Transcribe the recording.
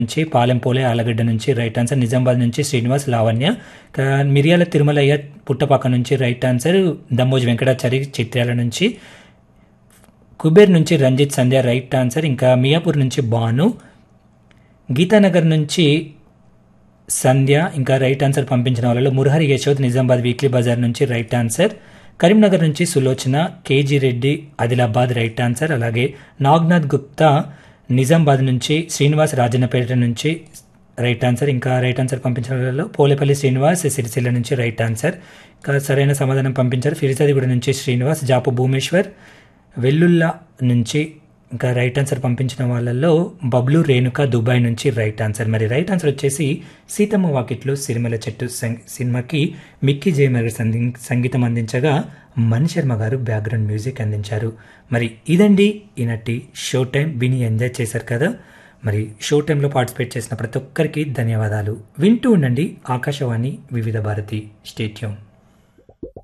నుంచి పాలెంపోలే ఆలగడ్డ నుంచి right answer Nizamabad నుంచి శ్రీనివాస్ లావణ్య క- మిరియాల తిరుమలయ్య పుట్టపాక నుంచి రైట్ ఆన్సర్ దమ్మోజి వెంకటాచారి చిత్రాల నుంచి కుబేర్ నుంచి రంజిత్ సంధ్య రైట్ ఆన్సర్ ఇంకా మియాపూర్ నుంచి బాను గీతానగర్ నుంచి సంధ్య ఇంకా రైట్ ఆన్సర్ పంపించిన వాళ్ళలో మురహరి యశోద్ నిజామాబాద్ వీక్లీ బజార్ నుంచి రైట్ ఆన్సర్ కరీంనగర్ నుంచి Sulochana KG Reddy Adilabad right answer అలాగే నాగ్నాథ్ గుప్తా నిజామాబాద్ నుంచి శ్రీనివాస్ రాజన్నపేట నుంచి రైట్ ఆన్సర్ ఇంకా రైట్ ఆన్సర్ పంపించిన వాళ్ళలో పోలేపల్లి శ్రీనివాస్ సిరిసిల్ల నుంచి రైట్ ఆన్సర్ ఇంకా సరైన సమాధానం పంపించారు ఫిరిజాదిగూడ నుంచి శ్రీనివాస్ జాపు భూమేశ్వర్ వెల్లుల్లా నుంచి ఇంకా రైట్ ఆన్సర్ పంపించిన వాళ్ళల్లో బబ్లు రేణుక దుబాయ్ నుంచి రైట్ ఆన్సర్ మరి రైట్ ఆన్సర్ వచ్చేసి సీతమ్మ వాకిట్లో సిరిమల చెట్టు సం- సినిమాకి మిక్కీ జయమగర్ సంధి సంగీతం అందించగా మణి శర్మ గారు బ్యాక్గ్రౌండ్ మ్యూజిక్ అందించారు మరి ఇదండి ఈనటి షో టైం విని ఎంజాయ్ చేశారు కదా మరి షో టైంలో పార్టిసిపేట్ చేసిన ప్రతి ఒక్కరికి ధన్యవాదాలు వింటూ ఉండండి ఆకాశవాణి వివిధ భారతి స్టేట్యూన్